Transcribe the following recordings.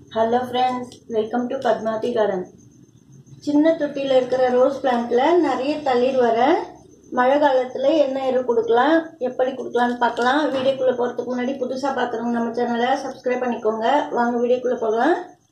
hello friends welcome to Padmavathi garden சின்ன தொட்டியில் இருக்கிற ரோஸ் பிளான்ட்ல நிறைய தளிர் வர மழை காலத்தில் என்ன எரு கொடுக்கலாம் எப்படி கொடுக்கலான்னு பார்க்கலாம் வீடியோக்குள்ளே போகிறதுக்கு முன்னாடி புதுசாக பார்க்குறவங்க நம்ம சேனலை சப்ஸ்கிரைப் பண்ணிக்கோங்க வாங்க வீடியோக்குள்ளே போகலாம்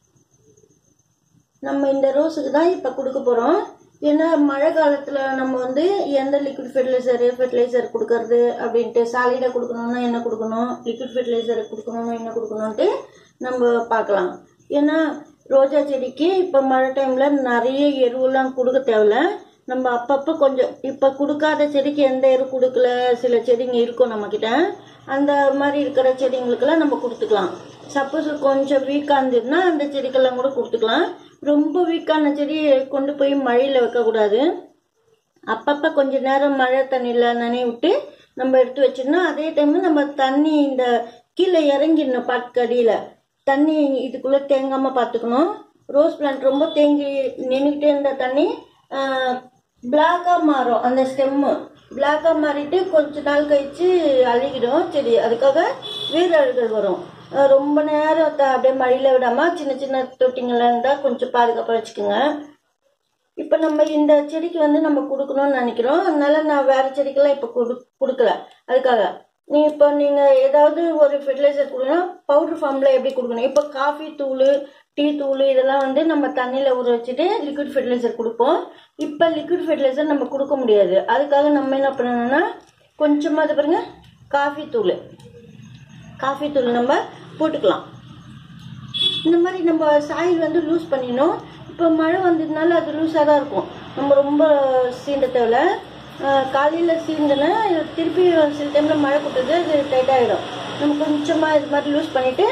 நம்ம இந்த ரோஸுக்கு தான் இப்போ கொடுக்க போகிறோம் ஏன்னா மழை காலத்தில் நம்ம வந்து எந்த லிக்விட் ஃபெர்டிலைசர் ஃபெர்டிலைசர் கொடுக்கறது அப்படின்ட்டு சாலிடாக கொடுக்கணும்னா என்ன கொடுக்கணும் லிக்விட் ஃபெர்டிலைசர் கொடுக்கணும்னா என்ன கொடுக்கணுன்ட்டு நம்ம பார்க்கலாம் ஏன்னா ரோஜா செடிக்கு இப்போ மழை டைமில் நிறைய எருவெல்லாம் கொடுக்க தேவையில்ல நம்ம அப்பப்போ கொஞ்சம் இப்போ கொடுக்காத செடிக்கு எந்த எரு கொடுக்கல சில செடிங்க இருக்கும் நம்மக்கிட்ட அந்த மாதிரி இருக்கிற செடிங்களுக்கெல்லாம் நம்ம கொடுத்துக்கலாம் சப்போஸ் கொஞ்சம் வீக்காக இருந்ததுன்னா அந்த செடிக்கெல்லாம் கூட கொடுத்துக்கலாம் ரொம்ப வீக்கான செடி கொண்டு போய் மழையில் வைக்கக்கூடாது அப்பப்போ கொஞ்ச நேரம் மழை தண்ணியில் நனைய விட்டு நம்ம எடுத்து வச்சிடணும் அதே டைம் நம்ம தண்ணி இந்த கீழே இறங்கிடணும் பாட்டுக்கடியில் தண்ணி இதுக்குள்ளே தேங்காமல் பார்த்துக்கணும் ரோஸ் பிளான்ட் ரொம்ப தேங்கி நின்றுக்கிட்டே இருந்த தண்ணி பிளாக்காக மாறும் அந்த ஸ்டெம்மு பிளாக்காக மாறிட்டு கொஞ்ச நாள் கழிச்சு அழுகிடும் செடி அதுக்காக வேரழுகள் வரும் அஹ் ரொம்ப நேரம் த- அப்படியே மழையில் விடாமல் சின்ன சின்ன தொட்டிங்கெல்லாம் இருந்தால் கொஞ்சம் பாதுகாப்பாக வச்சுக்கோங்க இப்போ நம்ம இந்த செடிக்கு வந்து நம்ம கொடுக்கணும்னு நினைக்கிறோம் அதனால நான் வேற செடிக்கெல்லாம் இப்போ கொடு கொடுக்கல அதுக்காக நீ இப்போ நீங்கள் ஏதாவது ஒரு ஃபெர்டிலைசர் கொடுக்கணும் பவுடர் ஃபார்மில் எப்படி கொடுக்கணும் இப்போ காஃபி தூள் டீ தூள் இதெல்லாம் வந்து நம்ம தண்ணியில் ஊற வச்சுட்டு லிக்விட் ஃபெர்டிலைசர் கொடுப்போம் இப்போ லிக்விட் ஃபெர்டிலைசர் நம்ம கொடுக்க முடியாது அதுக்காக நம்ம என்ன பண்ணணும்னா கொஞ்சமாக அது பாருங்க காஃபி தூள் காஃபி தூள் நம்ம போட்டுக்கலாம் இந்த மாதிரி நம்ம சாயில் வந்து லூஸ் பண்ணிடணும் இப்போ மழை வந்ததுனால அது லூஸாக தான் இருக்கும் நம்ம ரொம்ப சீண்ட தேவையில்ல காலையில் சீந்தனா இது திருப்பி சில டைமில் மழை கொட்டுது அது டைட் ஆகிடும் நம்ம கொஞ்சமாக இது மாதிரி லூஸ் பண்ணிவிட்டு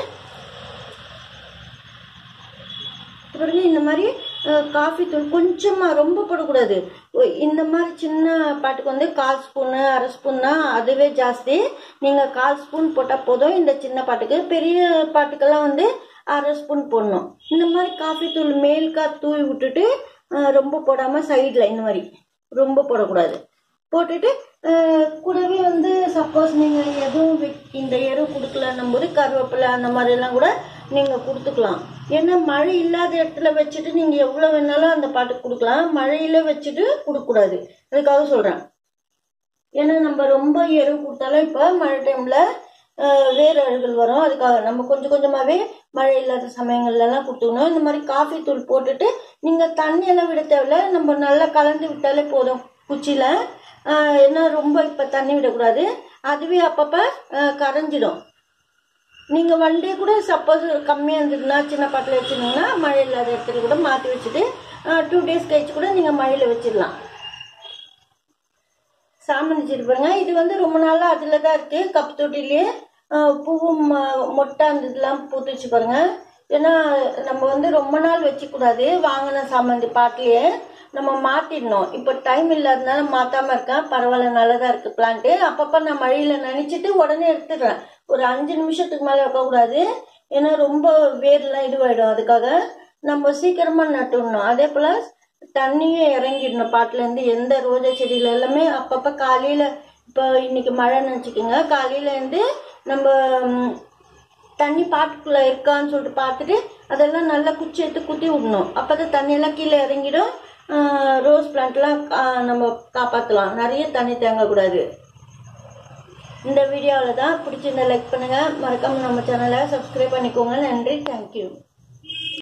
பிறகு இந்த மாதிரி அஹ், காஃபி தூள் கொஞ்சமாக ரொம்ப போடக்கூடாது ஒ- இந்த மாதிரி சின்ன பாட்டுக்கு வந்து கால் ஸ்பூனு அரை ஸ்பூன் தான் அதுவே ஜாஸ்தி நீங்கள் கால் ஸ்பூன் போட்டால் போதும் இந்த சின்ன பாட்டுக்கு பெரிய பாட்டுக்கெல்லாம் வந்து அரை ஸ்பூன் போடணும் இந்த மாதிரி காஃபி தூள் மேல்கா தூவி விட்டுட்டு அஹ், ரொம்ப போடாமல் சைடில் இந்த மாதிரி ரொம்ப போடக்கூடாது போட்டுட்டு அஹ், கூடவே வந்து சப்போஸ் நீங்கள் எதுவும் வி- இந்த எரு கொடுக்கலன்னும் போது கருவேப்பிலை அந்த மாதிரிலாம் கூட நீங்கள் கொடுத்துக்கலாம் ஏன்னா மழை இல்லாத இடத்துல வச்சுட்டு நீங்கள் எவ்வளோ வேணாலும் அந்த பாட்டுக்கு கொடுக்கலாம் மழையில வச்சுட்டு கொடுக்கக்கூடாது அதுக்காக சொல்கிறேன் ஏன்னா நம்ம ரொம்ப எரு கொடுத்தாலும் இப்போ மழை டைமில் வேறு அழுகல் வரும் அதுக்காக நம்ம கொஞ்சம் கொஞ்சமாகவே மழை இல்லாத சமயங்கள்லலாம் கொடுத்துக்கணும் இந்த மாதிரி காஃபி தூள் போட்டுட்டு நீங்கள் தண்ணியெல்லாம் விட தேவையில்ல நம்ம நல்லா கலந்து விட்டாலே போதும் குச்சியில் ஏன்னா ரொம்ப இப்போ தண்ணி விடக்கூடாது அதுவே அப்பப்போ கரைஞ்சிடும் நீங்கள் வண்டியை கூட சப்போஸ் கம்மியாக இருந்ததுன்னா சின்ன பாட்டில் வச்சுருந்தீங்கன்னா மழை இல்லாத இடத்துல கூட மாற்றி வச்சுட்டு டூ டேஸ் கழிச்சு கூட நீங்கள் மழையில் வச்சிடலாம் சாமந்தி செடி பாருங்க இது வந்து ரொம்ப நாளா அதுல தான் இருக்கு கப் தொட்டிலேயே அஹ், பூவும் ம- மொட்டை அந்த இதெல்லாம் பூத்துச்சு பாருங்க ஏன்னா நம்ம வந்து ரொம்ப நாள் வச்சுக்கூடாது வாங்கின சாமந்தி பாட்டிலேயே நம்ம மாத்திடணும் இப்போ டைம் இல்லாதனால மாத்தாம இருக்கேன் பரவாயில்ல நல்லதா இருக்கு பிளான்ட் அப்பப்ப நான் மழையில நினைச்சிட்டு உடனே எடுத்துடுறேன் ஒரு அஞ்சு நிமிஷத்துக்கு மேல வைக்கக்கூடாது ஏன்னா ரொம்ப வேர்லாம் இதுவாயிடும் அதுக்காக நம்ம சீக்கிரமா நட்டுடணும் அதே போல தண்ணியே இறங்கிடணும் பாட்டுல இருந்து எந்த ரோஜா செடியில எல்லாமே அப்பப்ப காலையில இப்போ இன்னைக்கு மழைன்னு வச்சுக்கோங்க காலையில இருந்து நம்ம ம், தண்ணி பாட்டுக்குள்ள இருக்கான்னு சொல்லிட்டு பார்த்துட்டு அதெல்லாம் நல்லா குச்சி எடுத்து குத்தி விடணும் அப்பதான் தண்ணியெல்லாம் கீழே இறங்கிடும் ஆஹ், ரோஸ் பிளான்ட்லாம் கா- நம்ம காப்பாற்றலாம் நிறைய தண்ணி தேங்கக்கூடாது இந்த வீடியோவில் தான் பிடிச்சிருந்தா லைக் பண்ணுங்க மறக்காம நம்ம சேனலை சப்ஸ்கிரைப் பண்ணிக்கோங்க நன்றி தேங்க்யூ